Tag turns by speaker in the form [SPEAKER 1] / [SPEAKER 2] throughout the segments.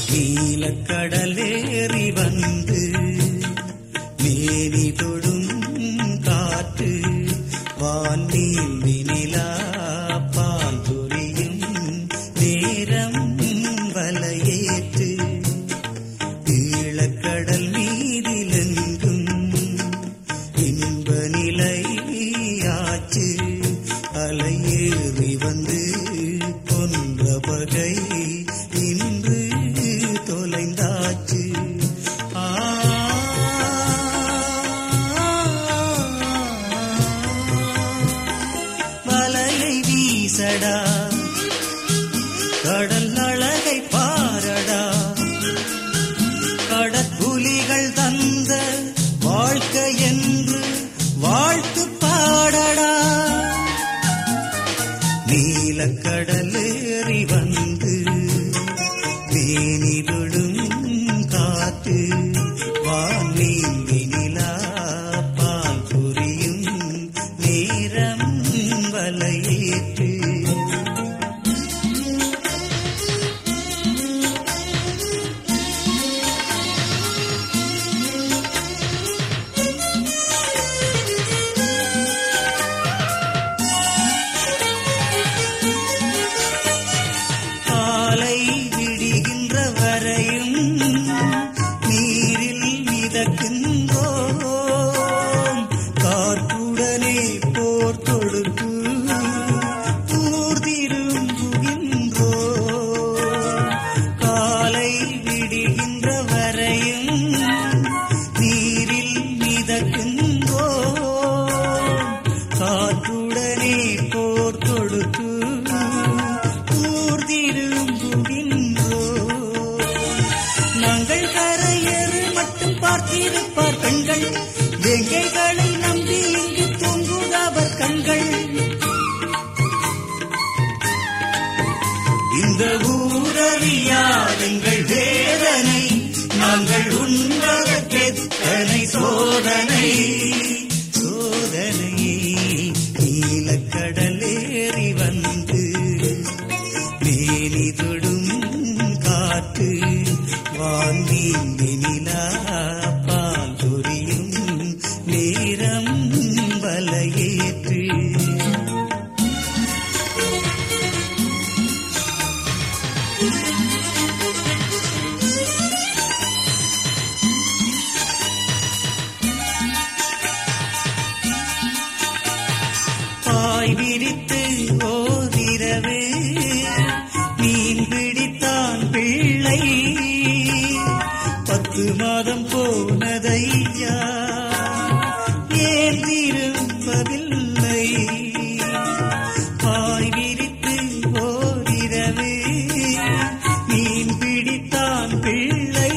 [SPEAKER 1] நீலக்கடலேறி வந்து மேனி தொடும் காற்று வான்மீன் வினிலா பால் புரியும் நேரம் வலையேற்று ஈழக்கடல் மீதிலெங்கும் இன்ப நிலையாச்சு அலையேறி வந்து கொன்ற பகை இன்று தொலைந்தாச்சு ஆ வலையை வீசடா கடல் அழகை பாரடா கடற்புலிகள் தந்த வாழ்க்கை என்று வாழ்த்து பாடடா நீலக்கடலேறி வந்து தேனிருடும் காத்து வானீந்தி நிலா பால் புரியும் நேரம் வலையேற்று காலை விடுகின்ற வரையும் நீரில் மிதக்கின்றோம் காற்றுடனே போர் தொடுத்து ஊர்திரும்புகின்றோம் காலை விடுகின்ற வரையும் நீரில் மிதக்கின்றோம் காற்றுடனே போர் தொடுத்து ஊர்திரும்புகின்றோ நாங்கள் கரையறு மட்டும் பார்த்திருப்பார் கண்கள் வெங்கைகளை நம்பி இங்கு தூங்குதவர் கண்கள் இந்த ஊரறியாதெங்கள் வேதனை நாங்கள் உண்பதற்கெத்தனை சோதனை சோதனை நீலக்கடலேறி வந்து மேனி தொடும் காற்று வான்மீன் நிலா பால் சொரியும் நேரம் வலையேற்று பாய் விரித்து ஓதிரவே மீன் பிடித்தான் பிள்ளை பத்து மாதம் போனதையா ஏன் திரும்பவில்லை பாய் விரித்து ஓதிரவே மீன் பிடித்தான் பிள்ளை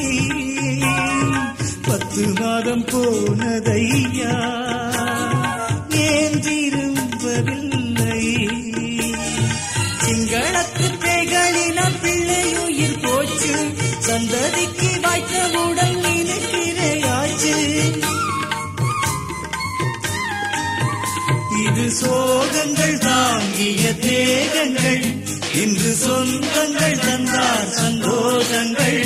[SPEAKER 1] பத்து மாதம் போனதையா ஏன் திரும்பவில்லை சிங்களத்து பேகளினால் பிள்ளையுயிர் போச்சு சந்ததிக்கு வாய்த்தவுடன் நினைக்கிறேயாச்சு இது சோகங்கள் தாங்கிய தேகங்கள் இன்று சொந்தங்கள் தந்தார் சந்தோஷங்கள்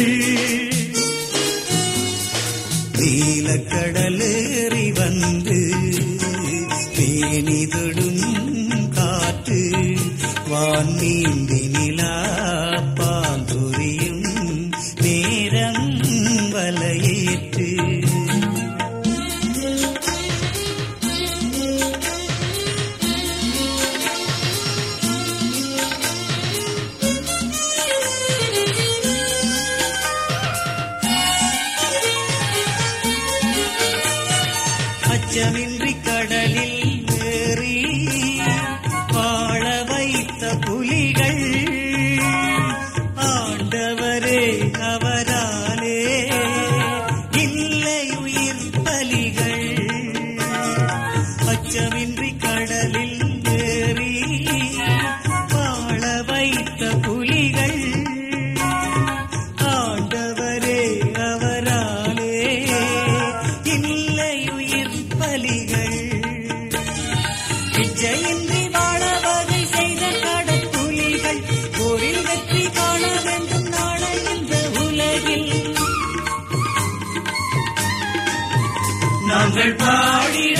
[SPEAKER 1] நீலக்கடலேறி வந்து தேனி தொடும் காற்று வான் நீந்தி நிலா பால் புரியும் நேரம் வலையேற்று அச்சமின்றி கடலில் ஏறி வாழ வைத்த புலிகள் ஆண்டவரே அவராலே இல்லை உயிர் பலிகள் அச்சமின்றி கடலில் ஏறி வாழ வைத்த புலிகள் ஆண்டவரே அவராலே இல்லை உயிர் பலிகள் பிச்சையின்றி வாழ வகை செய்த கடற்புலிகள் போரில் வெற்றி காண வேண்டும் நாளை இந்த உலகில் நாங்கள் பாடிட